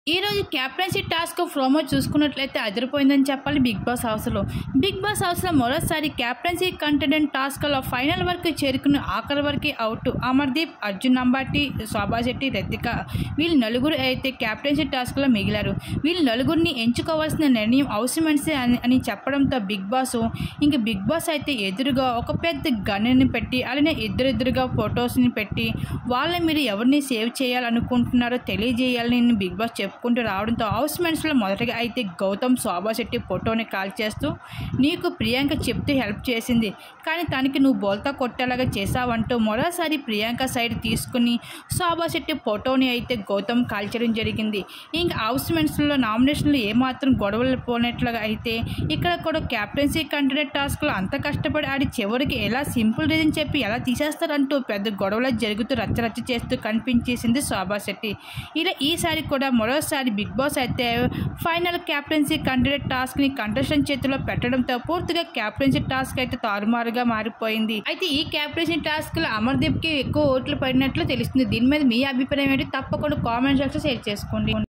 ఈ రోజు captaincy task promo చూసుకున్నట్లయితే అదిరిపోయిందని చెప్పాలి బిగ్ బాస్ హౌస్లో బిగ్ బాస్ హౌస్లో మరోసారి క్యాప్టెన్సీ కంటెండెంట్ టాస్క్లో ఫైనల్ వరకు చేరుకుని ఆఖరి వరకు అవుట్ అమర్దీప్ అర్జున్ అంబాటి శోభా శెట్టి రతిక వీళ్ళు నలుగురు అయితే క్యాప్టెన్సీ టాస్క్లో మిగిలారు వీళ్ళు నలుగురిని ఎంచుకోవాల్సిన నిర్ణయం అవసరమనిసే అని అని చెప్పడంతో బిగ్ బాస్ ఇంక బిగ్ బాస్ అయితే ఎదురుగా ఒక పెద్ద గన్నుని పెట్టి అలానే ఇద్దరిద్దరుగా ఫొటోస్ని పెట్టి వాళ్ళ మీరు ఎవరిని సేవ్ చేయాలనుకుంటున్నారో తెలియజేయాలని బిగ్ బాస్ చెప్పుకుంటూ రావడంతో హౌస్ మెంట్స్లో మొదటగా అయితే గౌతమ్ శోభా శెట్టి ఫోటోని కాల్ చేస్తూ నీకు ప్రియాంక చెప్తూ హెల్ప్ చేసింది కానీ తనకి నువ్వు బోల్తా కొట్టేలాగా చేసావంటూ మరోసారి ప్రియాంక సైడ్ తీసుకుని శోభా శెట్టి ఫోటోని అయితే గౌతమ్ కాల్ చేయడం జరిగింది ఇంకా హౌస్ మెంట్స్లో నామినేషన్లు ఏమాత్రం గొడవలు పోనట్లుగా అయితే ఇక్కడ కూడా క్యాప్టెన్సీ కంటెంట్ టాస్క్లో అంత కష్టపడి ఆడి చివరికి ఎలా సింపుల్ రీజన్ చెప్పి ఎలా తీసేస్తారంటూ పెద్ద గొడవలు జరుగుతూ రచ్చరచ్చ చేస్తూ కనిపించేసింది శోభా శెట్టి ఇలా ఈసారి కూడా మరోసారి బిగ్ బాస్ అయితే ఫైనల్ క్యాప్టెన్సీ కంటెంట్ టాస్క్ని కంటెస్టెంట్ చేతిలో పెట్టడంతో పూర్తిగా క్యాప్టెన్సీ టాస్క్ అయితే తారుమారుగా మారిపోయింది అయితే ఈ క్యాప్టెన్సీ టాస్క్లో అమర్దీప్కి ఎక్కువ ఓట్లు పడినట్లు తెలుస్తుంది దీని మీద మీ అభిప్రాయం ఏంటి తప్పకుండా కామెంట్ సెక్షన్ షేర్ చేసుకోండి